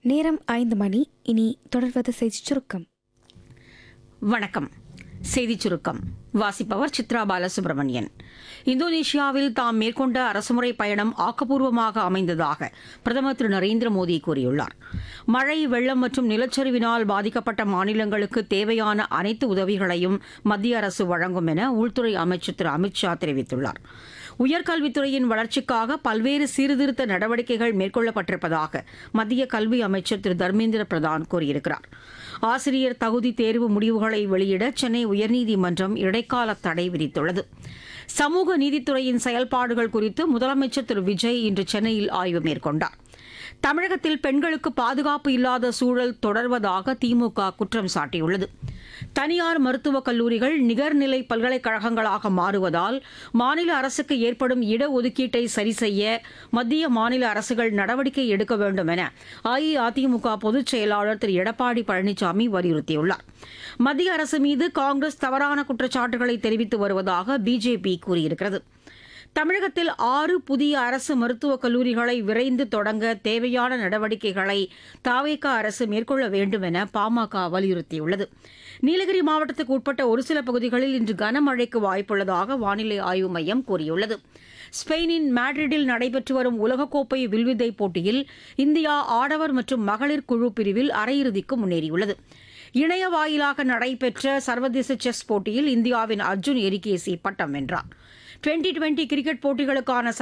நேரம் ஐந்து மணி இனி தொடர்வது செய்திச் சுருக்கம் வணக்கம் செய்திச் சுருக்கம் வாசிப்பவர் சித்ரா பாலசுப்ரமணியன் இந்தோனேஷியாவில் தாம் மேற்கொண்ட அரசுமுறை பயணம் ஆக்கப்பூர்வமாக அமைந்ததாக பிரதமர் திரு நரேந்திர மோடி கூறியுள்ளார் மழை வெள்ளம் மற்றும் நிலச்சரிவினால் பாதிக்கப்பட்ட மாநிலங்களுக்கு தேவையான அனைத்து உதவிகளையும் மத்திய அரசு வழங்கும் என உள்துறை அமைச்சர் திரு அமித்ஷா தெரிவித்துள்ளார் உயர்கல்வித்துறையின் வளர்ச்சிக்காக பல்வேறு சீர்திருத்த நடவடிக்கைகள் மேற்கொள்ளப்பட்டிருப்பதாக மத்திய கல்வி அமைச்சர் திரு தர்மேந்திர பிரதான் கூறியிருக்கிறார் ஆசிரியர் தகுதி தேர்வு முடிவுகளை வெளியிட சென்னை உயர்நீதிமன்றம் இடைக்கால தடை விதித்துள்ளது சமூக நீதித்துறையின் செயல்பாடுகள் குறித்து முதலமைச்சர் திரு விஜய் இன்று சென்னையில் ஆய்வு மேற்கொண்டார் தமிழகத்தில் பெண்களுக்கு பாதுகாப்பு இல்லாத சூழல் தொடர்வதாக திமுக குற்றம் சாட்டியுள்ளது தனியார் மருத்துவக் கல்லூரிகள் நிகர்நிலை பல்கலைக்கழகங்களாக மாறுவதால் மாநில அரசுக்கு ஏற்படும் இடஒதுக்கீட்டை சரி செய்ய மத்திய மாநில அரசுகள் நடவடிக்கை எடுக்க வேண்டும் என அஇஅதிமுக பொதுச் செயலாளர் திரு எடப்பாடி பழனிசாமி வலியுறுத்தியுள்ளார் மத்திய அரசு மீது காங்கிரஸ் தவறான குற்றச்சாட்டுகளை தெரிவித்து வருவதாக பிஜேபி கூறியிருக்கிறது தமிழகத்தில் ஆறு புதிய அரசு மருத்துவக் கல்லூரிகளை விரைந்து தொடங்க தேவையான நடவடிக்கைகளை தாவேக அரசு மேற்கொள்ள வேண்டும் என பாமக வலியுறுத்தியுள்ளது நீலகிரி மாவட்டத்துக்கு உட்பட்ட ஒரு சில பகுதிகளில் இன்று கனமழைக்கு வாய்ப்புள்ளதாக வானிலை ஆய்வு மையம் கூறியுள்ளது ஸ்பெயினின் மேட்ரிடில் நடைபெற்று வரும் உலகக்கோப்பை வில்வித்தை போட்டியில் இந்தியா ஆடவர் மற்றும் மகளிர் குழு பிரிவில் அரையிறுதிக்கு முன்னேறியுள்ளது இணைய வாயிலாக நடைபெற்ற சர்வதேச செஸ் போட்டியில் இந்தியாவின் அர்ஜுன் எரிகேசி பட்டம் வென்றார் டுவெண்டி டுவெண்டி கிரிக்கெட் போட்டிகளுக்கான